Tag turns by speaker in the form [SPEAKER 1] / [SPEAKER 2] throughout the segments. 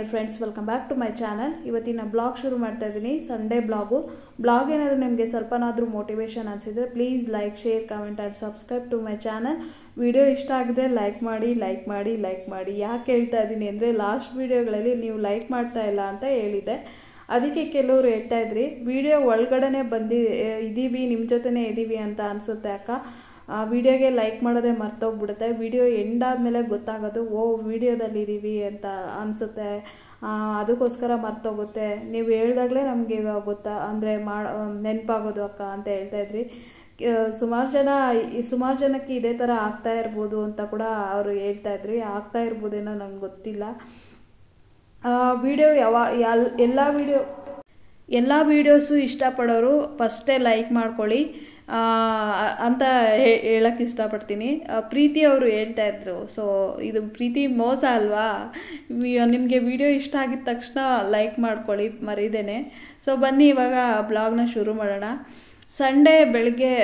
[SPEAKER 1] dear friends welcome back to my channel ಇವತ್ತಿನ blog ಶುರು ಮಾಡ್ತಾ ಇದ್ದೀನಿ ಸಂಡೇ ಬ್ಲಾಗು ಬ್ಲಾಗ್ ಏನಾದರೂ ನಿಮಗೆ ಸ್ವಲ್ಪನಾದರೂ ಮೋಟಿವೇಶನ್ ಅನಿಸಿದರೆ please like share comment and subscribe to my channel video ಇಷ್ಟ ಆಗಿದೆ ಲೈಕ್ ಮಾಡಿ ಲೈಕ್ ಮಾಡಿ ಲೈಕ್ ಮಾಡಿ ಯಾಕೆ ಹೇಳ್ತಾ ಇದ್ದೀನಿ ಅಂದರೆ ಲಾಸ್ಟ್ ವಿಡಿಯೋಗಳಲ್ಲಿ ನೀವು ಲೈಕ್ ಮಾಡ್ತಾ ಇಲ್ಲ ಅಂತ ಹೇಳಿದ್ದೆ ಅದಕ್ಕೆ ಕೆಲವರು ಹೇಳ್ತಾ ಇದ್ರಿ ವಿಡಿಯೋ ಒಳಗಡೆನೆ ಬಂದು ಇದ್ದೀವಿ ನಿಮ್ಮ ಜೊತೆನೇ ಇದ್ದೀವಿ ಅಂತ ಅನಿಸುತ್ತೆ ಅಕ್ಕ ಆ ವಿಡಿಯೋಗೆ ಲೈಕ್ ಮಾಡೋದೇ ಮರ್ತೋಗ್ಬಿಡುತ್ತೆ ವಿಡಿಯೋ ಎಂಡ್ ಆದಮೇಲೆ ಗೊತ್ತಾಗೋದು ಓ ವಿಡಿಯೋದಲ್ಲಿ ಇದ್ದೀವಿ ಅಂತ ಅನಿಸುತ್ತೆ ಅದಕ್ಕೋಸ್ಕರ ಮರ್ತೋಗುತ್ತೆ ನೀವು ಹೇಳ್ದಾಗಲೇ ನಮಗೆ ಇವಾಗ ಗೊತ್ತಾ ಅಂದರೆ ಮಾ ನೆನಪಾಗೋದು ಅಕ್ಕ ಅಂತ ಹೇಳ್ತಾ ಇದ್ರಿ ಸುಮಾರು ಜನ ಸುಮಾರು ಜನಕ್ಕೆ ಇದೇ ಥರ ಆಗ್ತಾ ಇರ್ಬೋದು ಅಂತ ಕೂಡ ಅವರು ಹೇಳ್ತಾ ಇದ್ರಿ ಆಗ್ತಾ ಇರ್ಬೋದೇನೋ ನಂಗೆ ಗೊತ್ತಿಲ್ಲ ವಿಡಿಯೋ ಯಾವ ಎಲ್ ಎಲ್ಲ ವಿಡಿಯೋ ಎಲ್ಲ ವೀಡಿಯೋಸು ಇಷ್ಟಪಡೋರು ಫಸ್ಟೇ ಲೈಕ್ ಮಾಡ್ಕೊಳ್ಳಿ ಅಂತ ಹೇಳಕ್ಕೆ ಇಷ್ಟಪಡ್ತೀನಿ ಪ್ರೀತಿ ಅವರು ಹೇಳ್ತಾ ಇದ್ರು ಸೊ ಇದು ಪ್ರೀತಿ ಮೋಸ ಅಲ್ವಾ ನಿಮಗೆ ವಿಡಿಯೋ ಇಷ್ಟ ಆಗಿದ ತಕ್ಷಣ ಲೈಕ್ ಮಾಡ್ಕೊಳ್ಳಿ ಮರಿದೇನೆ ಸೊ ಬನ್ನಿ ಇವಾಗ ಬ್ಲಾಗ್ನ ಶುರು ಮಾಡೋಣ ಸಂಡೇ ಬೆಳಗ್ಗೆ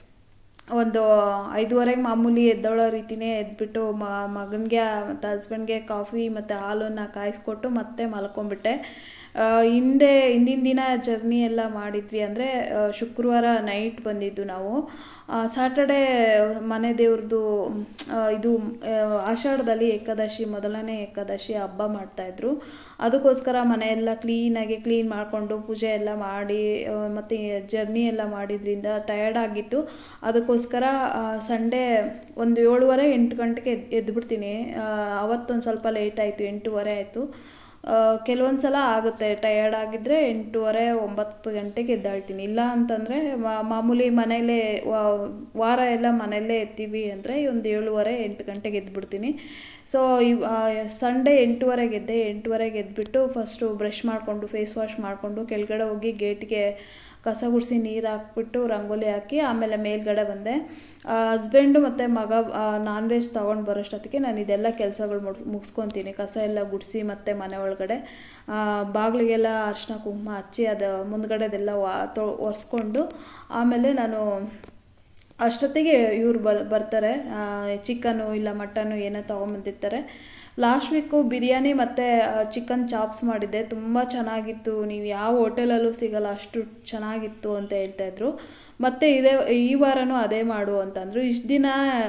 [SPEAKER 1] ಒಂದು ಐದುವರೆಗೆ ಮಾಮೂಲಿ ಎದ್ದೋಳೋ ರೀತಿಯೇ ಎದ್ಬಿಟ್ಟು ಮಗನಿಗೆ ಮತ್ತು ಹಸ್ಬೆಂಡ್ಗೆ ಕಾಫಿ ಮತ್ತು ಹಾಲನ್ನು ಕಾಯಿಸ್ಕೊಟ್ಟು ಮತ್ತೆ ಮಲ್ಕೊಂಡ್ಬಿಟ್ಟೆ ಹಿಂದೆ ಹಿಂದಿನ ದಿನ ಜರ್ನಿ ಎಲ್ಲ ಮಾಡಿದ್ವಿ ಅಂದರೆ ಶುಕ್ರವಾರ ನೈಟ್ ಬಂದಿದ್ದು ನಾವು ಸ್ಯಾಟರ್ಡೇ ಮನೆ ದೇವ್ರದ್ದು ಇದು ಆಷಾಢದಲ್ಲಿ ಏಕಾದಶಿ ಮೊದಲನೇ ಏಕಾದಶಿ ಹಬ್ಬ ಮಾಡ್ತಾಯಿದ್ರು ಅದಕ್ಕೋಸ್ಕರ ಮನೆಯೆಲ್ಲ ಕ್ಲೀನಾಗಿ ಕ್ಲೀನ್ ಮಾಡಿಕೊಂಡು ಪೂಜೆ ಎಲ್ಲ ಮಾಡಿ ಮತ್ತು ಜರ್ನಿ ಎಲ್ಲ ಮಾಡಿದ್ರಿಂದ ಟಯರ್ಡ್ ಆಗಿತ್ತು ಅದಕ್ಕೋಸ್ಕರ ಸಂಡೇ ಒಂದು ಏಳುವರೆ ಎಂಟು ಗಂಟೆಗೆ ಎದ್ದು ಎದ್ಬಿಡ್ತೀನಿ ಅವತ್ತೊಂದು ಸ್ವಲ್ಪ ಲೇಟ್ ಆಯಿತು ಎಂಟೂವರೆ ಆಯಿತು ಕೆಲವೊಂದು ಸಲ ಆಗುತ್ತೆ ಟಯರ್ಡ್ ಆಗಿದ್ದರೆ ಎಂಟೂವರೆ ಒಂಬತ್ತು ಗಂಟೆಗೆ ಎದ್ದಾಳ್ತೀನಿ ಇಲ್ಲ ಅಂತಂದರೆ ಮಾಮೂಲಿ ಮನೇಲೇ ವಾರ ಎಲ್ಲ ಮನೆಯಲ್ಲೇ ಎತ್ತೀವಿ ಅಂದರೆ ಒಂದು ಏಳುವರೆ ಎಂಟು ಗಂಟೆಗೆ ಎದ್ಬಿಡ್ತೀನಿ ಸೊ ಇವ್ ಸಂಡೇ ಎಂಟೂವರೆಗೆ ಎದ್ದೆ ಎಂಟೂವರೆಗೆ ಎದ್ಬಿಟ್ಟು ಫಸ್ಟು ಬ್ರಷ್ ಮಾಡಿಕೊಂಡು ಫೇಸ್ ವಾಶ್ ಮಾಡಿಕೊಂಡು ಕೆಳಗಡೆ ಹೋಗಿ ಗೇಟ್ಗೆ ಕಸ ಗುಡಿಸಿ ನೀರು ಹಾಕ್ಬಿಟ್ಟು ರಂಗೋಲಿ ಹಾಕಿ ಆಮೇಲೆ ಮೇಲ್ಗಡೆ ಬಂದೆ ಹಸ್ಬೆಂಡು ಮತ್ತು ಮಗ ನಾನ್ ವೆಜ್ ತೊಗೊಂಡು ಬರೋಷ್ಟೊತ್ತಿಗೆ ನಾನು ಇದೆಲ್ಲ ಕೆಲಸಗಳು ಮುಡ್ ಮುಗಿಸ್ಕೊತೀನಿ ಕಸ ಎಲ್ಲ ಗುಡಿಸಿ ಮತ್ತು ಮನೆ ಒಳಗಡೆ ಬಾಗಿಲಿಗೆಲ್ಲ ಅರ್ಶಿನ ಕುಂಕುಮ ಹಚ್ಚಿ ಅದು ಮುಂದ್ಗಡೆದೆಲ್ಲ ವಾ ತೊ ಒರೆಸ್ಕೊಂಡು ಆಮೇಲೆ ನಾನು ಅಷ್ಟೊತ್ತಿಗೆ ಇವ್ರು ಬರ್ ಬರ್ತಾರೆ ಚಿಕನ್ನು ಇಲ್ಲ ಮಟನ್ನು ಏನೋ ತೊಗೊಂಬಂದಿರ್ತಾರೆ ಲಾಸ್ಟ್ ವೀಕು ಬಿರಿಯಾನಿ ಮತ್ತು ಚಿಕನ್ ಚಾಪ್ಸ್ ಮಾಡಿದ್ದೆ ತುಂಬ ಚೆನ್ನಾಗಿತ್ತು ನೀವು ಯಾವ ಹೋಟೆಲಲ್ಲೂ ಸಿಗಲ್ಲ ಅಷ್ಟು ಚೆನ್ನಾಗಿತ್ತು ಅಂತ ಹೇಳ್ತಾಯಿದ್ರು ಮತ್ತು ಇದೇ ಈ ವಾರನೂ ಅದೇ ಮಾಡು ಅಂತಂದರು ಇಷ್ಟು ದಿನ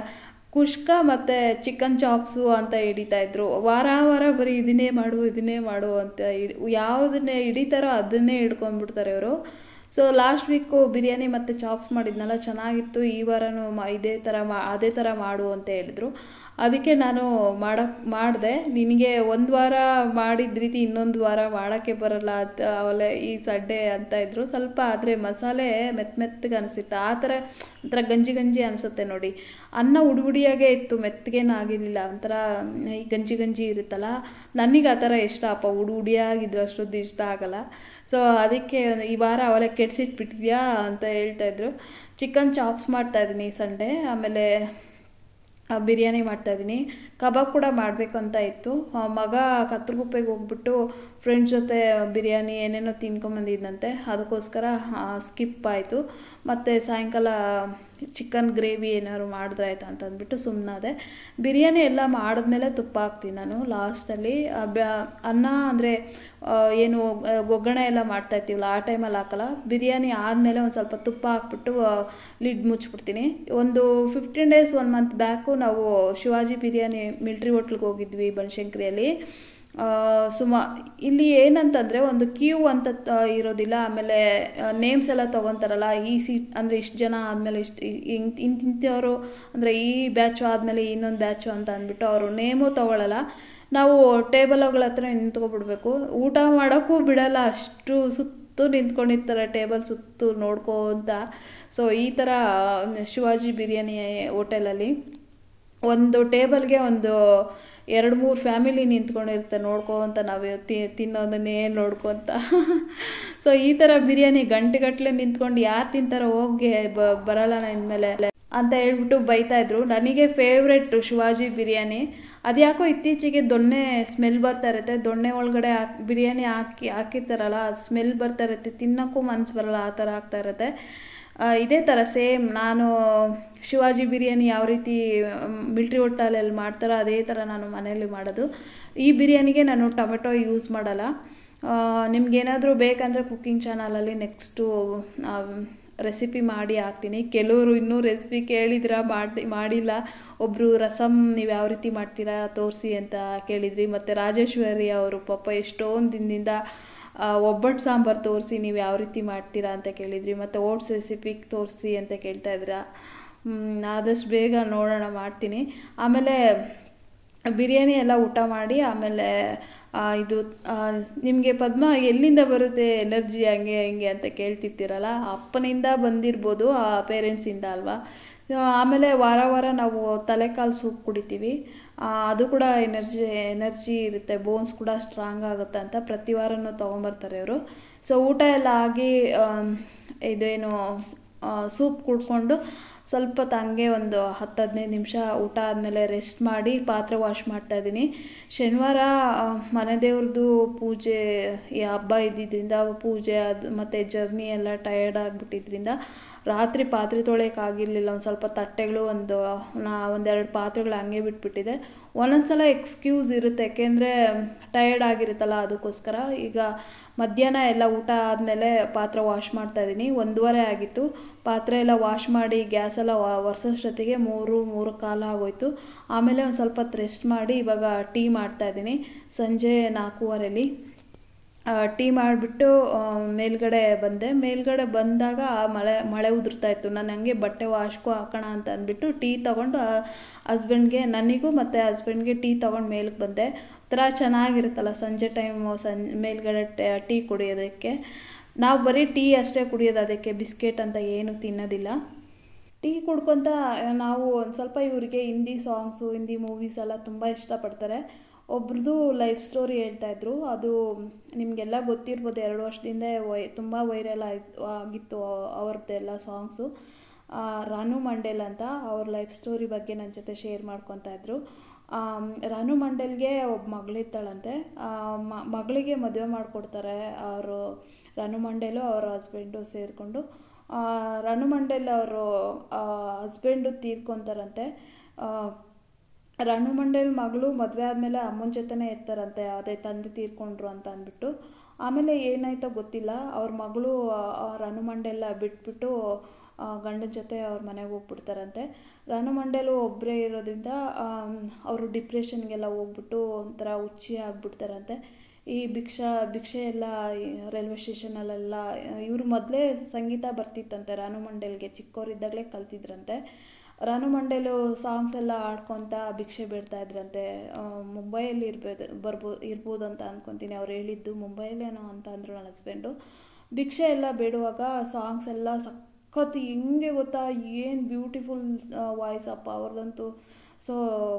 [SPEAKER 1] ಕುಷ್ಕ ಮತ್ತು ಚಿಕನ್ ಚಾಪ್ಸು ಅಂತ ಹಿಡಿತಾಯಿದ್ರು ವಾರ ವಾರ ಬರೀ ಇದನ್ನೇ ಮಾಡು ಇದನ್ನೇ ಮಾಡು ಅಂತ ಯಾವುದನ್ನೇ ಹಿಡಿತಾರೋ ಅದನ್ನೇ ಹಿಡ್ಕೊಂಡ್ಬಿಡ್ತಾರೆ ಇವರು ಸೊ ಲಾಸ್ಟ್ ವೀಕು ಬಿರಿಯಾನಿ ಮತ್ತು ಚಾಪ್ಸ್ ಮಾಡಿದ್ನಲ್ಲ ಚೆನ್ನಾಗಿತ್ತು ಈ ವಾರನೂ ಮಾ ಇದೇ ಥರ ಮಾ ಅದೇ ಥರ ಮಾಡು ಅಂತ ಹೇಳಿದ್ರು ಅದಕ್ಕೆ ನಾನು ಮಾಡೋಕ್ಕೆ ಮಾಡಿದೆ ನಿನಗೆ ಒಂದು ವಾರ ಮಾಡಿದ ರೀತಿ ಇನ್ನೊಂದು ವಾರ ಮಾಡೋಕ್ಕೆ ಬರಲ್ಲ ಅಂತ ಅವಲೇ ಈ ಸಡ್ಡೆ ಅಂತ ಇದ್ರು ಸ್ವಲ್ಪ ಆದರೆ ಮಸಾಲೆ ಮೆತ್ತ ಮೆತ್ತಗೆ ಅನಿಸುತ್ತೆ ಆ ಥರ ಒಂಥರ ಗಂಜಿ ಗಂಜಿ ಅನಿಸುತ್ತೆ ನೋಡಿ ಅನ್ನ ಉಡುಗುಡಿಯಾಗೇ ಇತ್ತು ಮೆತ್ತಗೇನು ಆಗಿರಲಿಲ್ಲ ಒಂಥರ ಈ ಗಂಜಿ ಗಂಜಿ ಇರುತ್ತಲ್ಲ ನನಗೆ ಆ ಥರ ಇಷ್ಟ ಅಪ್ಪ ಉಡು ಉಡಿಯಾಗಿದ್ರು ಅಷ್ಟೊಂದು ಇಷ್ಟ ಆಗಲ್ಲ ಸೊ ಅದಕ್ಕೆ ಈ ವಾರ ಅವಲೇ ಕೆಡ್ಸಿಟ್ಬಿಟ್ಟಿದ್ಯಾ ಅಂತ ಹೇಳ್ತಾಯಿದ್ರು ಚಿಕನ್ ಚಾಪ್ಸ್ ಮಾಡ್ತಾಯಿದ್ದೀನಿ ಸಂಡೇ ಆಮೇಲೆ ಬಿರಿಯಾನಿ ಮಾಡ್ತಾಯಿದ್ದೀನಿ ಕಬಾಬ್ ಕೂಡ ಮಾಡಬೇಕು ಅಂತ ಇತ್ತು ಮಗ ಕತ್ರಗುಪ್ಪೆಗೆ ಹೋಗ್ಬಿಟ್ಟು ಫ್ರೆಂಡ್ಸ್ ಜೊತೆ ಬಿರಿಯಾನಿ ಏನೇನೋ ತಿನ್ಕೊಂಬಂದಿದ್ದಂತೆ ಅದಕ್ಕೋಸ್ಕರ ಸ್ಕಿಪ್ ಆಯಿತು ಮತ್ತು ಸಾಯಂಕಾಲ ಚಿಕನ್ ಗ್ರೇವಿ ಏನಾದ್ರು ಮಾಡಿದ್ರೆ ಆಯ್ತು ಅಂತ ಅಂದ್ಬಿಟ್ಟು ಸುಮ್ಮನಾದೆ ಬಿರಿಯಾನಿ ಎಲ್ಲ ಮಾಡಿದ್ಮೇಲೆ ತುಪ್ಪ ಹಾಕ್ತೀನಿ ನಾನು ಲಾಸ್ಟಲ್ಲಿ ಅನ್ನ ಅಂದರೆ ಏನು ಒಗ್ಗರಣೆ ಎಲ್ಲ ಮಾಡ್ತಾ ಇರ್ತೀವಲ್ಲ ಆ ಟೈಮಲ್ಲಿ ಹಾಕಲ್ಲ ಬಿರಿಯಾನಿ ಆದಮೇಲೆ ಒಂದು ಸ್ವಲ್ಪ ತುಪ್ಪ ಹಾಕ್ಬಿಟ್ಟು ಲಿಡ್ ಮುಚ್ಚಿಬಿಡ್ತೀನಿ ಒಂದು fifteen days one month back ನಾವು ಶಿವಾಜಿ ಬಿರಿಯಾನಿ ಮಿಲ್ಟ್ರಿ ಹೋಟ್ಲಿಗೆ ಹೋಗಿದ್ವಿ ಬನಶಂಕರಿಯಲ್ಲಿ ಸುಮಾ ಇಲ್ಲಿ ಏನಂತಂದರೆ ಒಂದು ಕ್ಯೂ ಅಂತ ಇರೋದಿಲ್ಲ ಆಮೇಲೆ ನೇಮ್ಸ್ ಎಲ್ಲ ತೊಗೊತಾರಲ್ಲ ಈ ಸೀಟ್ ಅಂದರೆ ಇಷ್ಟು ಜನ ಆದಮೇಲೆ ಇಷ್ಟು ಇಂತಿಂಥವ್ರು ಅಂದರೆ ಈ ಬ್ಯಾಚು ಆದಮೇಲೆ ಇನ್ನೊಂದು ಬ್ಯಾಚು ಅಂತ ಅಂದ್ಬಿಟ್ಟು ಅವರು ನೇಮು ತೊಗೊಳ್ಳಲ್ಲ ನಾವು ಟೇಬಲ್ಗಳ ಹತ್ರ ನಿಂತ್ಕೊಬಿಡ್ಬೇಕು ಊಟ ಮಾಡೋಕ್ಕೂ ಬಿಡಲ್ಲ ಅಷ್ಟು ಸುತ್ತು ನಿಂತ್ಕೊಂಡಿರ್ತಾರೆ ಟೇಬಲ್ ಸುತ್ತು ನೋಡ್ಕೊಂತ ಸೊ ಈ ಥರ ಶಿವಾಜಿ ಬಿರಿಯಾನಿ ಹೋಟೆಲಲ್ಲಿ ಒಂದು ಟೇಬಲ್ಗೆ ಒಂದು ಎರಡು ಮೂರು ಫ್ಯಾಮಿಲಿ ನಿಂತ್ಕೊಂಡಿರುತ್ತೆ ನೋಡ್ಕೊಂತ ನಾವು ತಿ ತಿನ್ನೋದನ್ನೇ ನೋಡ್ಕೊತ ಸೊ ಈ ಥರ ಬಿರಿಯಾನಿ ಗಂಟೆಗಟ್ಟಲೆ ನಿಂತ್ಕೊಂಡು ಯಾರು ತಿಂತಾರೋ ಹೋಗಿ ಬ ಬರಲ್ಲ ಇನ್ಮೇಲೆ ಅಂತ ಹೇಳ್ಬಿಟ್ಟು ಬೈತಾಯಿದ್ರು ನನಗೆ ಫೇವ್ರೆಟ್ ಶಿವಾಜಿ ಬಿರಿಯಾನಿ ಅದ್ಯಾಕೋ ಇತ್ತೀಚೆಗೆ ದೊಣ್ಣೆ ಸ್ಮೆಲ್ ಬರ್ತಾ ಇರುತ್ತೆ ದೊಣ್ಣೆ ಒಳಗಡೆ ಹಾಕಿ ಬಿರಿಯಾನಿ ಹಾಕಿ ಹಾಕಿರ್ತಾರಲ್ಲ ಸ್ಮೆಲ್ ಬರ್ತಾ ಇರುತ್ತೆ ತಿನ್ನೋಕ್ಕೂ ಮನ್ಸು ಬರಲ್ಲ ಆ ಥರ ಆಗ್ತಾ ಇರುತ್ತೆ ಆ, ಇದೇ ಥರ ಸೇಮ್ ನಾನು ಶಿವಾಜಿ ಬಿರಿಯಾನಿ ಯಾವ ರೀತಿ ಮಿಲ್ಟ್ರಿ ಹೋಟೆಲಲ್ಲಿ ಮಾಡ್ತಾರೋ ಅದೇ ಥರ ನಾನು ಮನೆಯಲ್ಲಿ ಮಾಡೋದು ಈ ಬಿರಿಯಾನಿಗೆ ನಾನು ಟೊಮೆಟೊ ಯೂಸ್ ಮಾಡಲ್ಲ ನಿಮ್ಗೇನಾದರೂ ಬೇಕಂದರೆ ಕುಕ್ಕಿಂಗ್ ಚಾನಲಲ್ಲಿ ನೆಕ್ಸ್ಟು ರೆಸಿಪಿ ಮಾಡಿ ಹಾಕ್ತೀನಿ ಕೆಲವರು ಇನ್ನೂ ರೆಸಿಪಿ ಕೇಳಿದ್ರ ಮಾಡಿ ಮಾಡಿಲ್ಲ ಒಬ್ಬರು ರಸಮ್ ನೀವು ಯಾವ ರೀತಿ ಮಾಡ್ತೀರಾ ತೋರಿಸಿ ಅಂತ ಕೇಳಿದ್ರಿ ಮತ್ತು ರಾಜೇಶ್ವರಿ ಅವರು ಪಾಪ ಎಷ್ಟೊಂದು ದಿನದಿಂದ ಆ, ಒಬ್ಬಟ್ಟು ಸಾಂಬಾರು ತೋರಿಸಿ ನೀವು ಯಾವ ರೀತಿ ಮಾಡ್ತೀರಾ ಅಂತ ಕೇಳಿದ್ರಿ ಮತ್ತು ಓಟ್ಸ್ ರೆಸಿಪಿ ತೋರಿಸಿ ಅಂತ ಕೇಳ್ತಾ ಇದ್ದೀರಾ ಮ್, ಆದಷ್ಟು ಬೇಗ ನೋಡೋಣ ಮಾಡ್ತೀನಿ ಆಮೇಲೆ ಬಿರಿಯಾನಿ ಎಲ್ಲ ಊಟ ಮಾಡಿ ಆಮೇಲೆ ಆ, ಇದು ನಿಮಗೆ ಪದ್ಮ ಎಲ್ಲಿಂದ ಬರುತ್ತೆ ಎನರ್ಜಿ ಹಂಗೆ ಹಿಂಗೆ ಅಂತ ಕೇಳ್ತಿರ್ತೀರಲ್ಲ ಅಪ್ಪನಿಂದ ಬಂದಿರ್ಬೋದು ಆ ಪೇರೆಂಟ್ಸಿಂದ ಅಲ್ವಾ ಆ, ಆಮೇಲೆ ವಾರ ವಾರ ನಾವು ತಲೆಕಾಲು ಸೂಪ್ ಕುಡಿತೀವಿ ಆ, ಅದು ಕೂಡ ಎನರ್ಜಿ ಎನರ್ಜಿ ಇರುತ್ತೆ ಬೋನ್ಸ್ ಕೂಡ ಸ್ಟ್ರಾಂಗ್ ಆಗುತ್ತೆ ಅಂತ ಪ್ರತಿ ವಾರನೂ ತೊಗೊಂಬರ್ತಾರೆ ಇವರು ಸೊ ಊಟ ಎಲ್ಲ ಆಗಿ ಆಮ್, ಇದೇನು ಸೂಪ್ ಕುಡ್ಕೊಂಡು ಸ್ವಲ್ಪ ಹೊತ್ತು ಹಂಗೆ ಒಂದು ಹತ್ತು ಹದಿನೈದು ನಿಮಿಷ ಊಟ ಆದಮೇಲೆ ರೆಸ್ಟ್ ಮಾಡಿ ಪಾತ್ರೆ ವಾಶ್ ಮಾಡ್ತಾ ಇದ್ದೀನಿ ಶನಿವಾರ ಆ, ಮನೆ ದೇವ್ರದ್ದು ಪೂಜೆ ಈ ಹಬ್ಬ ಇದ್ದಿದ್ದರಿಂದ ಪೂಜೆ ಅದು ಮತ್ತು ಜರ್ನಿ ಎಲ್ಲ ಟಯರ್ಡ್ ಆಗಿಬಿಟ್ಟಿದ್ರಿಂದ ರಾತ್ರಿ ಪಾತ್ರೆ ತೊಳೆಯೋಕ್ಕಾಗಿರಲಿಲ್ಲ ಒಂದು ಸ್ವಲ್ಪ ತಟ್ಟೆಗಳು ಒಂದು ನಾ ಒಂದೆರಡು ಪಾತ್ರೆಗಳು ಹಂಗೆ ಬಿಟ್ಬಿಟ್ಟಿದೆ ಒಂದೊಂದು ಸಲ ಎಕ್ಸ್ಕ್ಯೂಸ್ ಇರುತ್ತೆ ಯಾಕೆಂದರೆ ಟಯರ್ಡ್ ಆಗಿರುತ್ತಲ್ಲ ಅದಕ್ಕೋಸ್ಕರ ಈಗ ಮಧ್ಯಾಹ್ನ ಎಲ್ಲ ಊಟ ಆದಮೇಲೆ ಪಾತ್ರೆ ವಾಶ್ ಮಾಡ್ತಾ ಇದ್ದೀನಿ ಒಂದೂವರೆ ಆಗಿತ್ತು ಪಾತ್ರೆ ಎಲ್ಲ ವಾಶ್ ಮಾಡಿ ಗ್ಯಾಸ್ ಎಲ್ಲ ಒರೆಸೋಷ್ಟೊತ್ತಿಗೆ ಮೂರು ಮೂರು ಕಾಲ ಆಗೋಯ್ತು ಆಮೇಲೆ ಒಂದು ಸ್ವಲ್ಪ ಹೊತ್ತು ರೆಸ್ಟ್ ಮಾಡಿ ಇವಾಗ ಟೀ ಮಾಡ್ತಾ ಇದ್ದೀನಿ ಸಂಜೆ ನಾಲ್ಕೂವರೆಲಿ ಆ, ಟೀ ಮಾಡಿಬಿಟ್ಟು ಮೇಲ್ಗಡೆ ಬಂದೆ ಮೇಲ್ಗಡೆ ಬಂದಾಗ ಆ ಮಳೆ ಮಳೆ ಉದುರ್ತಾ ಇತ್ತು ನಾನು ಹಂಗೆ ಬಟ್ಟೆ ವಾಶ್ಗೂ ಹಾಕೋಣ ಅಂತ ಅಂದ್ಬಿಟ್ಟು ಟೀ ತೊಗೊಂಡು ಹಸ್ಬೆಂಡ್ಗೆ ನನಗೂ ಮತ್ತು ಹಸ್ಬೆಂಡ್ಗೆ ಟೀ ತೊಗೊಂಡು ಮೇಲಕ್ಕೆ ಬಂದೆ ಒಂಥರ ಚೆನ್ನಾಗಿರುತ್ತಲ್ಲ ಸಂಜೆ ಟೈಮು ಸಂ ಮೇಲ್ಗಡೆ ಟ- ಟೀ ಕುಡಿಯೋದಕ್ಕೆ ನಾವು ಬರೀ ಟೀ ಅಷ್ಟೇ ಕುಡಿಯೋದು ಅದಕ್ಕೆ ಬಿಸ್ಕೆಟ್ ಅಂತ ಏನು ತಿನ್ನೋದಿಲ್ಲ ಟೀ ಕುಡ್ಕೊತ ನಾವು ಒಂದು ಸ್ವಲ್ಪ ಇವರಿಗೆ ಹಿಂದಿ ಸಾಂಗ್ಸು ಹಿಂದಿ ಮೂವೀಸ್ ಎಲ್ಲ ತುಂಬ ಇಷ್ಟಪಡ್ತಾರೆ ಒಬ್ರದ್ದು ಲೈಫ್ ಸ್ಟೋರಿ ಹೇಳ್ತಾ ಇದ್ರು ಅದು ನಿಮಗೆಲ್ಲ ಗೊತ್ತಿರ್ಬೋದು ಎರಡು ವರ್ಷದಿಂದ ವೈ ತುಂಬ ವೈರಲ್ ಆಯ್ತು ಆಗಿತ್ತು ಅವ್ರದ್ದೆಲ್ಲ ಸಾಂಗ್ಸು ರಾನು ಮಂಡೇಲ್ ಅಂತ ಅವ್ರ ಲೈಫ್ ಸ್ಟೋರಿ ಬಗ್ಗೆ ನನ್ನ ಜೊತೆ ಶೇರ್ ಮಾಡ್ಕೊತಾ ಇದ್ರು ಆಮ್, ರಾನು ಮಂಡೇಲ್ಗೆ ಒಬ್ಬ ಮಗಳಿರ್ತಾಳಂತೆ ಆ, ಮ- ಮಗಳಿಗೆ ಮದುವೆ ಮಾಡಿಕೊಡ್ತಾರೆ ಅವರು ರಾನು ಮಂಡೇಲು ಅವ್ರ ಹಸ್ಬೆಂಡು ಸೇರಿಕೊಂಡು ರಾನು ಮಂಡೇಲ್ ಅವರು ಹಸ್ಬೆಂಡು ತೀರ್ಕೊಂತಾರಂತೆ ಆ, ರಾನು ಮಂಡೇಲ್ ಮಗಳು ಮದುವೆ ಆದಮೇಲೆ ಅಮ್ಮನ ಜೊತೆನೇ ಇರ್ತಾರಂತೆ ಅದೇ ತಂದೆ ತೀರ್ಕೊಂಡ್ರು ಅಂತ ಅಂದ್ಬಿಟ್ಟು ಆಮೇಲೆ ಏನಾಯ್ತೋ ಗೊತ್ತಿಲ್ಲ ಅವ್ರ ಮಗಳು ಆ, ರಾನು ಮಂಡೇಲ ಬಿಟ್ಬಿಟ್ಟು ಆ, ಗಂಡನ ಜೊತೆ ಅವ್ರ ಮನೆಗೆ ಹೋಗ್ಬಿಡ್ತಾರಂತೆ ರಾನು ಮಂಡೇಲು ಒಬ್ಬರೇ ಇರೋದ್ರಿಂದ ಅವರು ಡಿಪ್ರೆಷನ್ಗೆಲ್ಲ ಹೋಗ್ಬಿಟ್ಟು ಒಂಥರ ಹುಚ್ಚಿ ಆಗ್ಬಿಡ್ತಾರಂತೆ ಈ ಭಿಕ್ಷಾ ಭಿಕ್ಷೆ ಎಲ್ಲ ಈ ರೈಲ್ವೆ ಸ್ಟೇಷನಲ್ಲೆಲ್ಲ ಇವರು ಮೊದಲೇ ಸಂಗೀತ ಬರ್ತಿತ್ತಂತೆ ರಾನು ಮಂಡೇಲ್ಗೆ ಚಿಕ್ಕವರಿದ್ದಾಗಲೇ ಕಲ್ತಿದ್ರಂತೆ ರಾನು ಮಂಡೇಲು ಸಾಂಗ್ಸ್ ಎಲ್ಲ ಆಡ್ಕೊತ ಭಿಕ್ಷೆ ಬೇಡ್ತಾ ಇದ್ರಂತೆ ಆ, ಮುಂಬೈಯಲ್ಲಿ ಇರ್ಬೋದು ಬರ್ಬೋ ಇರ್ಬೋದು ಅಂತ ಅಂದ್ಕೊತೀನಿ ಅವ್ರು ಹೇಳಿದ್ದು ಮುಂಬೈಲೇನೋ ಅಂತ ಅಂದರು ನನ್ನ ಹಸ್ಬೆಂಡು ಭಿಕ್ಷೆ ಎಲ್ಲ ಬೇಡುವಾಗ ಸಾಂಗ್ಸ್ ಎಲ್ಲ ಸಖತ್ ಹೆಂಗೆ ಗೊತ್ತಾ ಏನು ಬ್ಯೂಟಿಫುಲ್ ವಾಯ್ಸ್ ಅಪ್ಪ ಅವ್ರದ್ದಂತೂ ಸೊ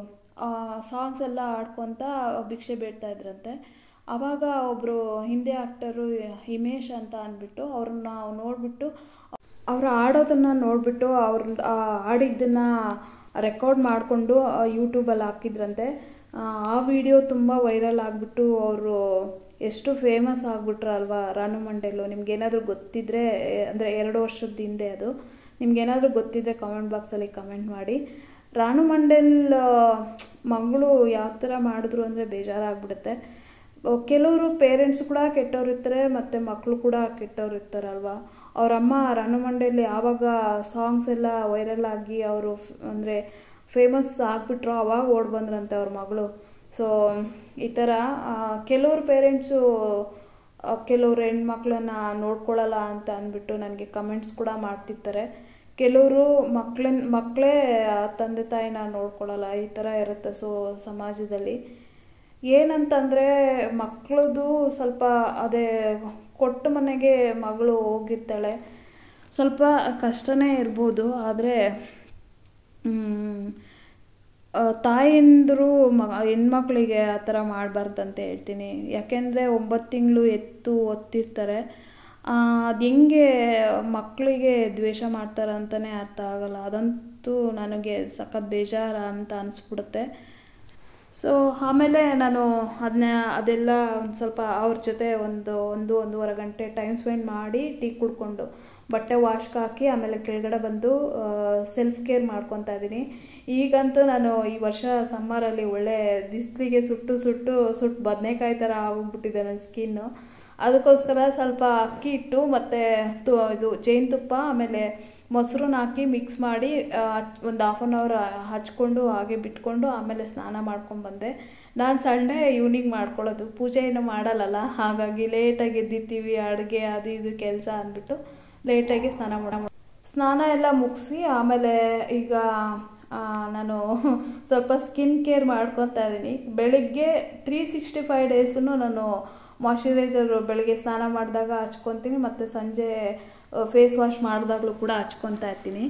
[SPEAKER 1] ಸಾಂಗ್ಸ್ ಎಲ್ಲ ಆಡ್ಕೊತ ಭಿಕ್ಷೆ ಬೇಡ್ತಾ ಇದ್ರಂತೆ ಆವಾಗ ಒಬ್ಬರು ಹಿಂದಿ ಆ್ಯಕ್ಟರು ಹಿಮೇಶ್ ಅಂತ ಅಂದ್ಬಿಟ್ಟು ಅವ್ರನ್ನ ನೋಡಿಬಿಟ್ಟು ಅವ್ರು ಆಡೋದನ್ನು ನೋಡಿಬಿಟ್ಟು ಅವ್ರ ಆ ಆಡಿದ್ದನ್ನು ರೆಕಾರ್ಡ್ ಮಾಡಿಕೊಂಡು ಯೂಟ್ಯೂಬಲ್ಲಿ ಹಾಕಿದ್ರಂತೆ ಆ, ಆ ವಿಡಿಯೋ ತುಂಬ ವೈರಲ್ ಆಗಿಬಿಟ್ಟು ಅವರು ಎಷ್ಟು ಫೇಮಸ್ ಆಗಿಬಿಟ್ರಲ್ವಾ ರಾನು ಮಂಡೇಲು ನಿಮ್ಗೇನಾದರೂ ಗೊತ್ತಿದ್ದರೆ ಅಂದರೆ ಎರಡು ವರ್ಷದ ಹಿಂದೆ ಅದು ನಿಮ್ಗೇನಾದರೂ ಗೊತ್ತಿದ್ದರೆ ಕಾಮೆಂಟ್ ಬಾಕ್ಸಲ್ಲಿ ಕಮೆಂಟ್ ಮಾಡಿ ರಾನು ಮಂಡೇಲ್ ಆ, ಮಗಳು ಯಾವ ಥರ ಮಾಡಿದ್ರು ಅಂದರೆ ಬೇಜಾರಾಗ್ಬಿಡುತ್ತೆ ಕೆಲವರು ಪೇರೆಂಟ್ಸ್ ಕೂಡ ಕೆಟ್ಟವ್ರು ಇರ್ತಾರೆ ಮತ್ತು ಮಕ್ಕಳು ಕೂಡ ಕೆಟ್ಟವ್ರು ಇರ್ತಾರಲ್ವಾ ಅವ್ರ ಅಮ್ಮ ರಾನು ಮಂಡೇಲಿ ಯಾವಾಗ ಸಾಂಗ್ಸ್ ಎಲ್ಲ ವೈರಲ್ ಆಗಿ ಅವರು ಅಂದರೆ ಫೇಮಸ್ ಆಗಿಬಿಟ್ರು ಅವಾಗ ಓಡ್ ಬಂದ್ರಂತೆ ಅವ್ರ ಮಗಳು ಸೊ ಈ ಥರ ಆ, ಕೆಲವ್ರು ಪೇರೆಂಟ್ಸು ಕೆಲವ್ರು ಹೆಣ್ಮಕ್ಳನ್ನ ನೋಡ್ಕೊಳ್ಳಲ್ಲ ಅಂತ ಅಂದ್ಬಿಟ್ಟು ನನಗೆ ಕಮೆಂಟ್ಸ್ ಕೂಡ ಮಾಡ್ತಿರ್ತಾರೆ ಕೆಲವರು ಮಕ್ಳನ್ನ ಮಕ್ಕಳೇ ತಂದೆ ತಾಯಿನ ನೋಡ್ಕೊಳ್ಳಲ್ಲ ಈ ಥರ ಇರುತ್ತೆ ಸೊ ಸಮಾಜದಲ್ಲಿ ಏನಂತಂದರೆ ಮಕ್ಕಳದು ಸ್ವಲ್ಪ ಅದೇ ಕೊಟ್ಟ ಮನೆಗೆ ಮಗಳು ಹೋಗಿರ್ತಾಳೆ ಸ್ವಲ್ಪ ಕಷ್ಟನೇ ಇರ್ಬೋದು ಆದರೆ ತಾಯಂದರು ಮ ಹೆಣ್ಮಕ್ಳಿಗೆ ಆ ಥರ ಮಾಡಬಾರ್ದಂತ ಹೇಳ್ತೀನಿ ಯಾಕೆಂದರೆ ಒಂಬತ್ತು ತಿಂಗಳು ಎತ್ತು ಒತ್ತಿರ್ತಾರೆ ಅದು ಹೆಂಗೆ ಮಕ್ಕಳಿಗೆ ದ್ವೇಷ ಮಾಡ್ತಾರೆ ಅಂತಲೇ ಅರ್ಥ ಆಗಲ್ಲ ಅದಂತೂ ನನಗೆ ಸಖತ್ ಬೇಜಾರ ಅಂತ ಅನಿಸ್ಬಿಡುತ್ತೆ ಸೊ ಆಮೇಲೆ ನಾನು ಅದನ್ನ ಅದೆಲ್ಲ ಒಂದು ಸ್ವಲ್ಪ ಅವ್ರ ಜೊತೆ ಒಂದು ಒಂದು ಒಂದೂವರೆ ಗಂಟೆ ಟೈಮ್ ಸ್ಪೆಂಡ್ ಮಾಡಿ ಟೀ ಕುಡ್ಕೊಂಡು ಬಟ್ಟೆ ವಾಶ್ಗೆ ಹಾಕಿ ಆಮೇಲೆ ಕೆಳಗಡೆ ಬಂದು ಸೆಲ್ಫ್ ಕೇರ್ ಮಾಡ್ಕೊತಾ ಇದ್ದೀನಿ ಈಗಂತೂ ನಾನು ಈ ವರ್ಷ ಸಮ್ಮರಲ್ಲಿ ಒಳ್ಳೆ ಬಿಸಿಲಿಗೆ ಸುಟ್ಟು ಸುಟ್ಟು ಸುಟ್ಟು ಬದನೆಕಾಯಿ ಥರ ಆಗೋಗ್ಬಿಟ್ಟಿದೆ ನನ್ನ ಸ್ಕಿನ್ನು ಅದಕ್ಕೋಸ್ಕರ ಸ್ವಲ್ಪ ಅಕ್ಕಿ ಹಿಟ್ಟು ಮತ್ತು ತು ಇದು ಜೇನುತುಪ್ಪ ಆಮೇಲೆ ಮೊಸರನ್ನ ಹಾಕಿ ಮಿಕ್ಸ್ ಮಾಡಿ ಒಂದು ಹಾಫ್ ಆನ್ ಅವರ್ ಹಚ್ಕೊಂಡು ಹಾಗೆ ಬಿಟ್ಕೊಂಡು ಆಮೇಲೆ ಸ್ನಾನ ಮಾಡ್ಕೊಂಡು ಬಂದೆ ನಾನು ಸಂಡೇ ಈವ್ನಿಂಗ್ ಮಾಡ್ಕೊಳ್ಳೋದು ಪೂಜೆ ಏನು ಮಾಡಲ್ಲಲ್ಲ ಹಾಗಾಗಿ ಲೇಟಾಗಿ ಎದ್ದಿರ್ತೀವಿ ಅಡುಗೆ ಅದು ಇದು ಕೆಲಸ ಅಂದ್ಬಿಟ್ಟು ಲೇಟಾಗಿ ಸ್ನಾನ ಮಾಡ ಸ್ನಾನ ಎಲ್ಲ ಮುಗಿಸಿ ಆಮೇಲೆ ಈಗ ನಾನು ಸ್ವಲ್ಪ ಸ್ಕಿನ್ ಕೇರ್ ಮಾಡ್ಕೊತಾ ಇದ್ದೀನಿ ಬೆಳಿಗ್ಗೆ ತ್ರೀ ಸಿಕ್ಸ್ಟಿ ಫೈವ್ ಡೇಸು ನಾನು ಮಾಯ್ಶ್ಚರೈಸರ್ ಬೆಳಗ್ಗೆ ಸ್ನಾನ ಮಾಡಿದಾಗ ಹಚ್ಕೊತೀನಿ ಮತ್ತು ಸಂಜೆ ಫೇಸ್ ವಾಶ್ ಮಾಡಿದಾಗಲೂ ಕೂಡ ಹಚ್ಕೊತಾ ಇರ್ತೀನಿ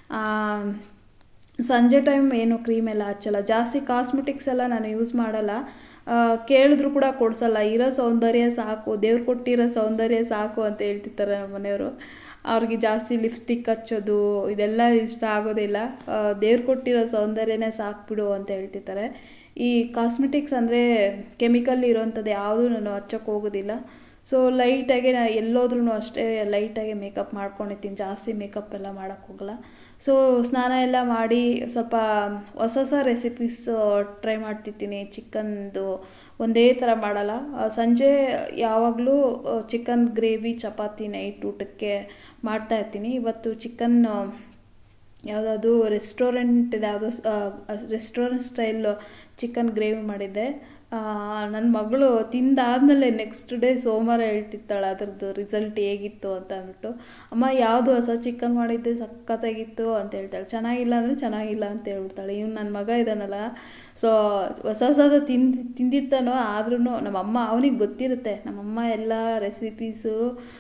[SPEAKER 1] ಸಂಜೆ ಟೈಮ್ ಏನು ಕ್ರೀಮ್ ಎಲ್ಲ ಹಚ್ಚಲ್ಲ ಜಾಸ್ತಿ ಕಾಸ್ಮೆಟಿಕ್ಸ್ ಎಲ್ಲ ನಾನು ಯೂಸ್ ಮಾಡಲ್ಲ ಕೇಳಿದ್ರು ಕೂಡ ಕೊಡ್ಸಲ್ಲ ಇರೋ ಸೌಂದರ್ಯ ಸಾಕು ದೇವ್ರು ಕೊಟ್ಟಿರೋ ಸೌಂದರ್ಯ ಸಾಕು ಅಂತ ಹೇಳ್ತಿರ್ತಾರೆ ನಮ್ಮ ಮನೆಯವರು ಅವ್ರಿಗೆ ಜಾಸ್ತಿ ಲಿಪ್ಸ್ಟಿಕ್ ಹಚ್ಚೋದು ಇದೆಲ್ಲ ಇಷ್ಟ ಆಗೋದಿಲ್ಲ ದೇವ್ರು ಕೊಟ್ಟಿರೋ ಸೌಂದರ್ಯನೇ ಸಾಕ್ಬಿಡು ಅಂತ ಹೇಳ್ತಿರ್ತಾರೆ ಈ ಕಾಸ್ಮೆಟಿಕ್ಸ್ ಅಂದರೆ ಕೆಮಿಕಲ್ ಇರೋವಂಥದ್ದು ಯಾವುದೂ ನಾನು ಹಚ್ಚೋಕೆ ಹೋಗೋದಿಲ್ಲ ಸೊ ಲೈಟಾಗಿ ನಾನು ಎಲ್ಲೋದ್ರೂ ಅಷ್ಟೇ ಲೈಟಾಗಿ ಮೇಕಪ್ ಮಾಡ್ಕೊಂಡಿರ್ತೀನಿ ಜಾಸ್ತಿ ಮೇಕಪ್ ಎಲ್ಲ ಮಾಡೋಕ್ಕೆ ಹೋಗಲ್ಲ ಸೊ ಸ್ನಾನ ಎಲ್ಲ ಮಾಡಿ ಸ್ವಲ್ಪ ಹೊಸ ಹೊಸ ರೆಸಿಪೀಸ್ ಟ್ರೈ ಮಾಡ್ತಿರ್ತೀನಿ ಚಿಕನ್ದು ಒಂದೇ ಥರ ಮಾಡಲ್ಲ ಸಂಜೆ ಯಾವಾಗಲೂ ಚಿಕನ್ ಗ್ರೇವಿ ಚಪಾತಿ ನೈಟ್ ಊಟಕ್ಕೆ ಮಾಡ್ತಾ ಇರ್ತೀನಿ ಇವತ್ತು ಚಿಕನ್ ಯಾವುದಾದ್ರು ರೆಸ್ಟೋರೆಂಟ್ ಯಾವುದೋ ರೆಸ್ಟೋರೆಂಟ್ ಸ್ಟೈಲ್ ಚಿಕನ್ ಗ್ರೇವಿ ಮಾಡಿದ್ದೆ ನನ್ನ ಮಗಳು ತಿಂದಾದ್ಮೇಲೆ ನೆಕ್ಸ್ಟ್ ಡೇ ಸೋಮವಾರ ಹೇಳ್ತಿರ್ತಾಳೆ ಅದ್ರದ್ದು ರಿಸಲ್ಟ್ ಹೇಗಿತ್ತು ಅಂತ ಅಂದ್ಬಿಟ್ಟು ಅಮ್ಮ ಯಾವುದು ಹೊಸ ಚಿಕನ್ ಮಾಡಿದ್ದೆ ಸಖತ್ತಾಗಿತ್ತು ಅಂತ ಹೇಳ್ತಾಳೆ ಚೆನ್ನಾಗಿಲ್ಲ ಅಂದರೆ ಚೆನ್ನಾಗಿಲ್ಲ ಅಂತ ಹೇಳ್ಬಿಡ್ತಾಳೆ ಇವ್ನು ನನ್ನ ಮಗ ಇದ್ದಾನಲ್ಲ ಸೊ ಹೊಸ ಹೊಸದು ತಿಂದು ತಿಂದಿರ್ತಾನೋ ಆದ್ರೂ ನಮ್ಮಮ್ಮ ಅವನಿಗೆ ಗೊತ್ತಿರುತ್ತೆ ನಮ್ಮಮ್ಮ ಎಲ್ಲ ರೆಸಿಪೀಸು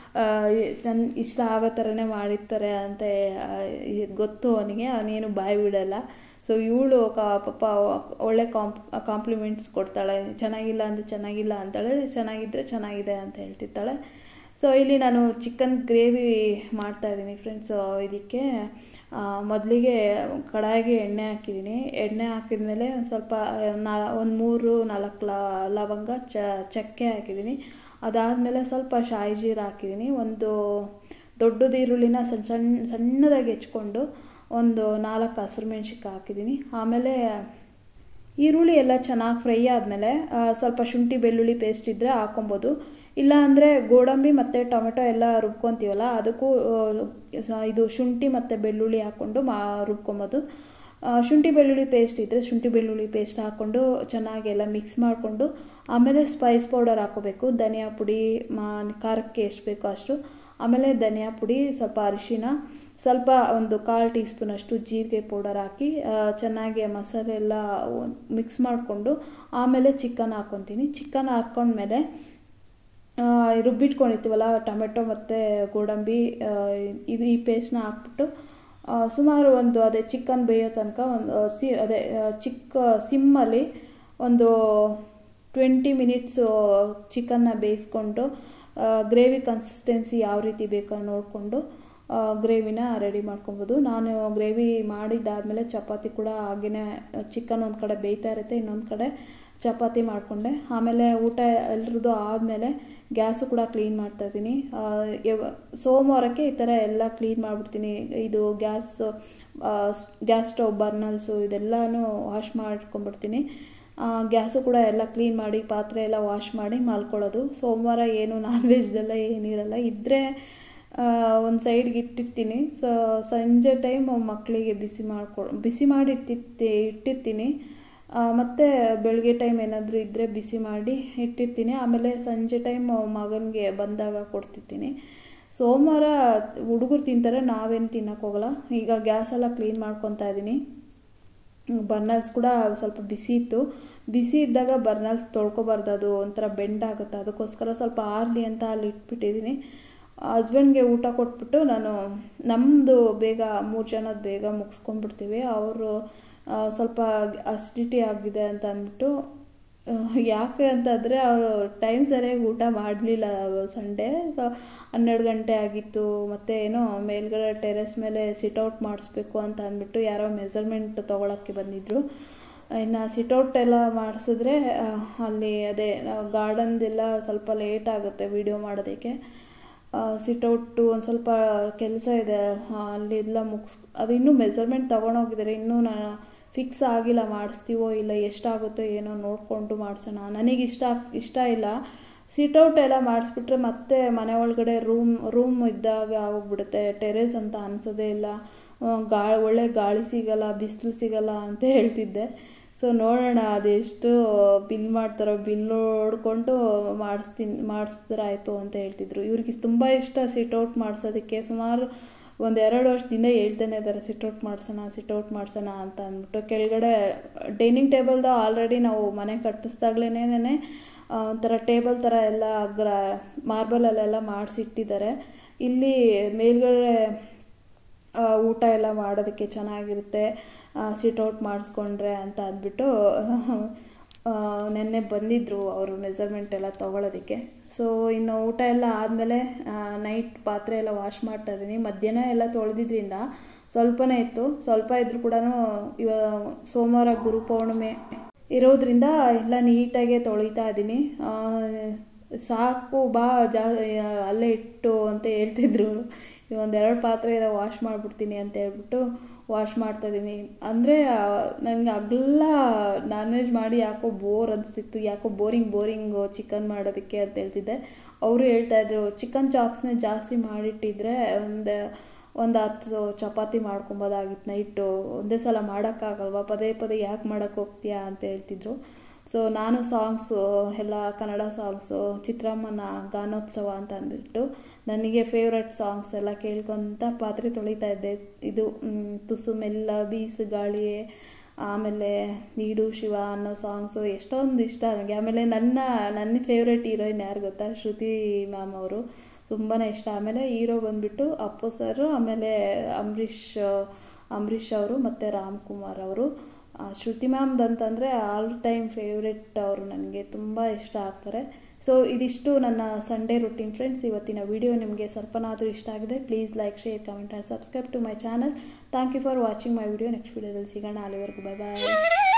[SPEAKER 1] ನನ್ನ ಇಷ್ಟ ಆಗೋ ಥರನೇ ಮಾಡಿರ್ತಾರೆ ಅಂತ ಗೊತ್ತು ಅವನಿಗೆ ಅವನೇನು ಬಾಯಿ ಬಿಡಲ್ಲ ಸೊ ಇವಳು ಪಾಪ ಒಳ್ಳೆ ಕಾಂಪ್ ಕಾಂಪ್ಲಿಮೆಂಟ್ಸ್ ಕೊಡ್ತಾಳೆ ಚೆನ್ನಾಗಿಲ್ಲ ಅಂದರೆ ಚೆನ್ನಾಗಿಲ್ಲ ಅಂತಾಳೆ ಚೆನ್ನಾಗಿದ್ದರೆ ಚೆನ್ನಾಗಿದೆ ಅಂತ ಹೇಳ್ತಿರ್ತಾಳೆ ಸೊ ಇಲ್ಲಿ ನಾನು ಚಿಕನ್ ಗ್ರೇವಿ ಮಾಡ್ತಾಯಿದ್ದೀನಿ ಫ್ರೆಂಡ್ಸ್ ಇದಕ್ಕೆ ಮೊದಲಿಗೆ ಕಡಾಯಿಗೆ ಎಣ್ಣೆ ಹಾಕಿದ್ದೀನಿ ಎಣ್ಣೆ ಹಾಕಿದ್ಮೇಲೆ ಒಂದು ಸ್ವಲ್ಪ ನಾ ಒಂದು ಮೂರು ನಾಲ್ಕು ಲವಂಗ ಚ ಚಕ್ಕೆ ಹಾಕಿದ್ದೀನಿ ಅದಾದಮೇಲೆ ಸ್ವಲ್ಪ ಶಾಯಿ ಜೀರು ಹಾಕಿದ್ದೀನಿ ಒಂದು ದೊಡ್ಡದು ಈರುಳ್ಳಿನ ಸಣ್ಣ ಸಣ್ಣ ಸಣ್ಣದಾಗಿ ಹೆಚ್ಕೊಂಡು ಒಂದು ನಾಲ್ಕು ಹಸಿರು ಮೆಣ್ಸಿನ್ಕಾಯಿ ಹಾಕಿದ್ದೀನಿ ಆಮೇಲೆ ಈರುಳ್ಳಿ ಎಲ್ಲ ಚೆನ್ನಾಗಿ ಫ್ರೈ ಆದಮೇಲೆ ಸ್ವಲ್ಪ ಶುಂಠಿ ಬೆಳ್ಳುಳ್ಳಿ ಪೇಸ್ಟ್ ಇದ್ದರೆ ಹಾಕೊಬೋದು ಇಲ್ಲ ಅಂದರೆ ಗೋಡಂಬಿ ಮತ್ತು ಟೊಮೆಟೊ ಎಲ್ಲ ರುಬ್ಕೊತೀವಲ್ಲ ಅದಕ್ಕೂ ಇದು ಶುಂಠಿ ಮತ್ತು ಬೆಳ್ಳುಳ್ಳಿ ಹಾಕ್ಕೊಂಡು ಮಾ ರುಬ್ಕೊಬೋದು ಶುಂಠಿ ಬೆಳ್ಳುಳ್ಳಿ ಪೇಸ್ಟ್ ಇದ್ದರೆ ಶುಂಠಿ ಬೆಳ್ಳುಳ್ಳಿ ಪೇಸ್ಟ್ ಹಾಕ್ಕೊಂಡು ಚೆನ್ನಾಗಿ ಎಲ್ಲ ಮಿಕ್ಸ್ ಮಾಡಿಕೊಂಡು ಆಮೇಲೆ ಸ್ಪೈಸ್ ಪೌಡರ್ ಹಾಕೋಬೇಕು ಧನಿಯಾ ಪುಡಿ ಮಾ ಖಾರಕ್ಕೆ ಎಷ್ಟು ಬೇಕೋ ಅಷ್ಟು ಆಮೇಲೆ ಧನಿಯಾ ಪುಡಿ ಸ್ವಲ್ಪ ಅರಿಶಿನ ಸ್ವಲ್ಪ ಒಂದು ಕಾಲು ಟೀ ಸ್ಪೂನಷ್ಟು ಜೀರಿಗೆ ಪೌಡರ್ ಹಾಕಿ ಚೆನ್ನಾಗಿ ಮಸಾಲೆ ಎಲ್ಲ ಮಿಕ್ಸ್ ಮಾಡಿಕೊಂಡು ಆಮೇಲೆ ಚಿಕನ್ ಹಾಕ್ಕೊತೀನಿ ಚಿಕನ್ ಹಾಕ್ಕೊಂಡ್ಮೇಲೆ ರುಬ್ಬಿಟ್ಕೊಂಡಿರ್ತೀವಲ್ಲ ಟೊಮೆಟೊ ಮತ್ತು ಗೋಡಂಬಿ ಇದು ಈ ಪೇಸ್ಟ್ನ ಹಾಕ್ಬಿಟ್ಟು ಸುಮಾರು ಒಂದು ಅದೇ ಚಿಕನ್ ಬೇಯೋ ತನಕ ಒಂದು ಸಿ ಅದೇ ಚಿಕ್ಕ ಸಿಮ್ಮಲ್ಲಿ ಒಂದು ಟ್ವೆಂಟಿ ಮಿನಿಟ್ಸು ಚಿಕನ್ನ ಬೇಯಿಸ್ಕೊಂಡು ಗ್ರೇವಿ ಕನ್ಸಿಸ್ಟೆನ್ಸಿ ಯಾವ ರೀತಿ ಬೇಕೋ ನೋಡಿಕೊಂಡು ಗ್ರೇವಿನ ರೆಡಿ ಮಾಡ್ಕೊಬೋದು ನಾನು ಗ್ರೇವಿ ಮಾಡಿದ್ದಾದಮೇಲೆ ಚಪಾತಿ ಕೂಡ ಹಾಗೆಯೇ ಚಿಕನ್ ಒಂದು ಕಡೆ ಬೇಯ್ತಾ ಇರುತ್ತೆ ಇನ್ನೊಂದು ಕಡೆ ಚಪಾತಿ ಮಾಡಿಕೊಂಡೆ ಆಮೇಲೆ ಊಟ ಎಲ್ರದ್ದು ಆದಮೇಲೆ ಗ್ಯಾಸು ಕೂಡ ಕ್ಲೀನ್ ಮಾಡ್ತಾಯಿದ್ದೀನಿ ಸೋಮವಾರಕ್ಕೆ ಈ ಥರ ಎಲ್ಲ ಕ್ಲೀನ್ ಮಾಡಿಬಿಡ್ತೀನಿ ಇದು ಗ್ಯಾಸ್ ಗ್ಯಾಸ್ ಸ್ಟವ್ ಬರ್ನಲ್ಸು ಇದೆಲ್ಲನೂ ವಾಶ್ ಮಾಡ್ಕೊಂಬಿಡ್ತೀನಿ ಗ್ಯಾಸು ಕೂಡ ಎಲ್ಲ ಕ್ಲೀನ್ ಮಾಡಿ ಪಾತ್ರೆ ಎಲ್ಲ ವಾಶ್ ಮಾಡಿ ಮಲ್ಕೊಳ್ಳೋದು ಸೋಮವಾರ ಏನು ನಾನ್ ವೆಜ್ದೆಲ್ಲ ಏನಿರಲ್ಲ ಇದ್ದರೆ ಒಂದು ಸೈಡ್ಗೆ ಇಟ್ಟಿರ್ತೀನಿ ಸೊ ಸಂಜೆ ಟೈಮ್ ಮಕ್ಕಳಿಗೆ ಬಿಸಿ ಮಾಡ್ಕೊ ಬಿಸಿ ಮಾಡಿ ಇಟ್ಟಿರ್ತಿ ಇಟ್ಟಿರ್ತೀನಿ ಮತ್ತು ಬೆಳಗ್ಗೆ ಟೈಮ್ ಏನಾದರೂ ಇದ್ದರೆ ಬಿಸಿ ಮಾಡಿ ಇಟ್ಟಿರ್ತೀನಿ ಆಮೇಲೆ ಸಂಜೆ ಟೈಮ್ ಮಗನಿಗೆ ಬಂದಾಗ ಕೊಡ್ತಿರ್ತೀನಿ ಸೋಮವಾರ ಹುಡುಗರು ತಿಂತಾರೆ ನಾವೇನು ತಿನ್ನೋಕ್ಕೋಗಲ್ಲ ಈಗ ಗ್ಯಾಸ್ ಎಲ್ಲ ಕ್ಲೀನ್ ಮಾಡ್ಕೊತಾ ಇದ್ದೀನಿ ಬರ್ನಲ್ಸ್ ಕೂಡ ಸ್ವಲ್ಪ ಬಿಸಿ ಇತ್ತು ಬಿಸಿ ಇದ್ದಾಗ ಬರ್ನಲ್ಸ್ ತೊಳ್ಕೊಬಾರ್ದು ಅದು ಒಂಥರ ಬೆಂಡ್ ಆಗುತ್ತೆ ಅದಕ್ಕೋಸ್ಕರ ಸ್ವಲ್ಪ ಆರಲಿ ಅಂತ ಅಲ್ಲಿ ಇಟ್ಬಿಟ್ಟಿದ್ದೀನಿ ಹಸ್ಬೆಂಡ್ಗೆ ಊಟ ಕೊಟ್ಬಿಟ್ಟು ನಾನು ನಮ್ಮದು ಬೇಗ ಮೂರು ಜನದ ಬೇಗ ಮುಗಿಸ್ಕೊಂಡ್ಬಿಡ್ತೀವಿ ಅವರು ಸ್ವಲ್ಪ ಅಸಿಡಿಟಿ ಆಗಿದೆ ಅಂತ ಅಂದ್ಬಿಟ್ಟು ಯಾಕೆ ಅಂತಂದರೆ ಅವರು ಟೈಮ್ ಸರಿಯಾಗಿ ಊಟ ಮಾಡಲಿಲ್ಲ ಸಂಡೇ ಸೊ ಹನ್ನೆರಡು ಗಂಟೆ ಆಗಿತ್ತು ಮತ್ತು ಏನೋ ಮೇಲ್ಗಡೆ ಟೆರೆಸ್ ಮೇಲೆ ಸಿಟೌಟ್ ಮಾಡಿಸ್ಬೇಕು ಅಂತ ಅಂದ್ಬಿಟ್ಟು ಯಾರೋ ಮೆಸರ್ಮೆಂಟ್ ತೊಗೊಳಕ್ಕೆ ಬಂದಿದ್ದರು ಇನ್ನು ಸಿಟೌಟ್ ಎಲ್ಲ ಮಾಡಿಸಿದ್ರೆ ಅಲ್ಲಿ ಅದೇ ಗಾರ್ಡನ್ದೆಲ್ಲ ಸ್ವಲ್ಪ ಲೇಟ್ ಆಗುತ್ತೆ ವಿಡಿಯೋ ಮಾಡೋದಕ್ಕೆ ಸಿಟೌಟು ಒಂದು ಸ್ವಲ್ಪ ಕೆಲಸ ಇದೆ ಅಲ್ಲಿ ಎಲ್ಲ ಮುಗಿಸ್ ಅದು ಇನ್ನೂ ಮೆಸರ್ಮೆಂಟ್ ತೊಗೊಂಡೋಗಿದ್ದಾರೆ ಇನ್ನೂ ನಾನು ಫಿಕ್ಸ್ ಆಗಿಲ್ಲ ಮಾಡಿಸ್ತೀವೋ ಇಲ್ಲ ಎಷ್ಟಾಗುತ್ತೋ ಏನೋ ನೋಡಿಕೊಂಡು ಮಾಡಿಸೋಣ ನನಗೆ ಇಷ್ಟ ಇಷ್ಟ ಇಲ್ಲ ಸಿಟೌಟ್ ಎಲ್ಲ ಮಾಡಿಸ್ಬಿಟ್ರೆ ಮತ್ತೆ ಮನೆ ಒಳಗಡೆ ರೂಮ್ ರೂಮ್ ಇದ್ದಾಗ ಆಗೋಗ್ಬಿಡುತ್ತೆ ಟೆರೇಸ್ ಅಂತ ಅನಿಸೋದೇ ಇಲ್ಲ ಗಾ ಒಳ್ಳೆ ಗಾಳಿ ಸಿಗಲ್ಲ ಬಿಸಿಲು ಸಿಗಲ್ಲ ಅಂತ ಹೇಳ್ತಿದ್ದೆ ಸೊ ನೋಡೋಣ ಅದೆಷ್ಟು ಬಿಲ್ ಮಾಡ್ತಾರೋ ಬಿಲ್ ನೋಡಿಕೊಂಡು ಮಾಡಿಸ್ತೀನಿ ಮಾಡಿಸಿದ್ರೆ ಆಯಿತು ಅಂತ ಹೇಳ್ತಿದ್ರು ಇವ್ರಿಗೆ ತುಂಬ ಇಷ್ಟ ಸಿಟೌಟ್ ಮಾಡಿಸೋದಕ್ಕೆ ಸುಮಾರು ಒಂದು ಎರಡು ವರ್ಷದಿಂದ ಹೇಳ್ತಾನೆ ಇದ್ದಾರೆ ಸಿಟೌಟ್ ಮಾಡಿಸೋಣ ಸಿಟೌಟ್ ಮಾಡಿಸೋಣ ಅಂತ ಅಂದ್ಬಿಟ್ಟು ಕೆಳಗಡೆ ಡೈನಿಂಗ್ ಟೇಬಲ್ದ ಆಲ್ರೆಡಿ ನಾವು ಮನೆ ಕಟ್ಟಿಸ್ದಾಗ್ಲೇನೆ ಒಂಥರ ಟೇಬಲ್ ಥರ ಎಲ್ಲ ಗ್ರ ಮಾರ್ಬಲಲ್ಲೆಲ್ಲ ಮಾಡಿಸಿಟ್ಟಿದ್ದಾರೆ ಇಲ್ಲಿ ಮೇಲ್ಗಡೆ ಊಟ ಎಲ್ಲ ಮಾಡೋದಕ್ಕೆ ಚೆನ್ನಾಗಿರುತ್ತೆ ಸಿಟೌಟ್ ಮಾಡಿಸ್ಕೊಂಡ್ರೆ ಅಂತ ಅಂದ್ಬಿಟ್ಟು ನೆನ್ನೆ ಬಂದಿದ್ದರು ಅವರು ಮೆಸರ್ಮೆಂಟ್ ಎಲ್ಲ ತೊಗೊಳೋದಕ್ಕೆ ಸೊ ಇನ್ನು ಊಟ ಎಲ್ಲ ಆದಮೇಲೆ ನೈಟ್ ಪಾತ್ರೆ ಎಲ್ಲ ವಾಶ್ ಮಾಡ್ತಾ ಇದ್ದೀನಿ ಮಧ್ಯಾಹ್ನ ಎಲ್ಲ ತೊಳೆದಿದ್ರಿಂದ ಸ್ವಲ್ಪನೇ ಇತ್ತು ಸ್ವಲ್ಪ ಇದ್ರೂ ಕೂಡ ಇವಾಗ ಸೋಮವಾರ ಗುರು ಪೌರ್ಣಿಮೆ ಇರೋದ್ರಿಂದ ಎಲ್ಲ ನೀಟಾಗೆ ತೊಳಿತಾ ಇದ್ದೀನಿ ಸಾಕು ಬಾ ಜಾ ಅಲ್ಲೇ ಇಟ್ಟು ಅಂತ ಹೇಳ್ತಿದ್ರು ಒಂದೆರಡು ಪಾತ್ರೆ ಇದೆ ವಾಶ್ ಮಾಡಿಬಿಡ್ತೀನಿ ಅಂತ ಹೇಳ್ಬಿಟ್ಟು ವಾಶ್ ಮಾಡ್ತಾಯಿದ್ದೀನಿ ಅಂದರೆ ನನಗೆ ಅಗ್ಲ ನಾನ್ ವೆಜ್ ಮಾಡಿ ಯಾಕೋ ಬೋರ್ ಅನಿಸ್ತಿತ್ತು ಯಾಕೋ ಬೋರಿಂಗ್ ಬೋರಿಂಗು ಚಿಕನ್ ಮಾಡೋದಕ್ಕೆ ಅಂತ ಹೇಳ್ತಿದ್ದೆ ಅವರು ಹೇಳ್ತಾಯಿದ್ರು ಚಿಕನ್ ಚಾಪ್ಸ್ನೇ ಜಾಸ್ತಿ ಮಾಡಿಟ್ಟಿದ್ರೆ ಒಂದು ಒಂದು ಹತ್ತು ಚಪಾತಿ ಮಾಡ್ಕೊಬೋದಾಗಿತ್ತು ನೈಟು ಒಂದೇ ಸಲ ಮಾಡೋಕ್ಕಾಗಲ್ವಾ ಪದೇ ಪದೇ ಯಾಕೆ ಮಾಡೋಕ್ಕೆ ಹೋಗ್ತೀಯಾ ಅಂತ ಹೇಳ್ತಿದ್ರು ಸೊ ನಾನು ಸಾಂಗ್ಸು ಎಲ್ಲ ಕನ್ನಡ ಸಾಂಗ್ಸು ಚಿತ್ರಮ್ಮನ ಗಾನೋತ್ಸವ ಅಂತ ಅಂದ್ಬಿಟ್ಟು ನನಗೆ ಫೇವ್ರೆಟ್ ಸಾಂಗ್ಸ್ ಎಲ್ಲ ಕೇಳ್ಕೊತ ಪಾತ್ರೆ ತೊಳಿತಾ ಇದ್ದೆ ಇದು ತುಸು ಮೆಲ್ಲ ಬೀಸು ಗಾಳಿಯೇ ಆಮೇಲೆ ನೀಡು ಶಿವ ಅನ್ನೋ ಸಾಂಗ್ಸು ಎಷ್ಟೊಂದು ಇಷ್ಟ ನನಗೆ ಆಮೇಲೆ ನನ್ನ ನನ್ನ ಫೇವ್ರೆಟ್ ಹೀರೋಯಿನ್ ಯಾರು ಗೊತ್ತಾ ಶ್ರುತಿ ಮ್ಯಾಮ್ ಅವರು ತುಂಬಾ ಇಷ್ಟ ಆಮೇಲೆ ಹೀರೋ ಬಂದುಬಿಟ್ಟು ಅಪ್ಪು ಸರು ಆಮೇಲೆ ಅಂಬರೀಷ್ ಅಂಬರೀಷ್ ಅವರು ಮತ್ತು ರಾಮ್ಕುಮಾರ್ ಅವರು ಶ್ರುತಿ ಮ್ಯಾಮ್ದು ಅಂತಂದರೆ ಆಲ್ ಟೈಮ್ ಫೇವ್ರೆಟ್ ಅವರು ನನಗೆ ತುಂಬ ಇಷ್ಟ ಆಗ್ತಾರೆ ಸೊ ಇದಿಷ್ಟು ನನ್ನ ಸಂಡೇ ರುಟೀನ್ ಫ್ರೆಂಡ್ಸ್ ಇವತ್ತಿನ ವಿಡಿಯೋ ನಿಮಗೆ ಸ್ವಲ್ಪನಾದರೂ ಇಷ್ಟ ಆಗಿದೆ please like share comment and subscribe to my channel thank you for watching my video next ವಿಡಿಯೋದಲ್ಲಿ ಸಿಗೋಣ ಅಲ್ಲಿವರೆಗೂ ಬೈ ಬಾಯ್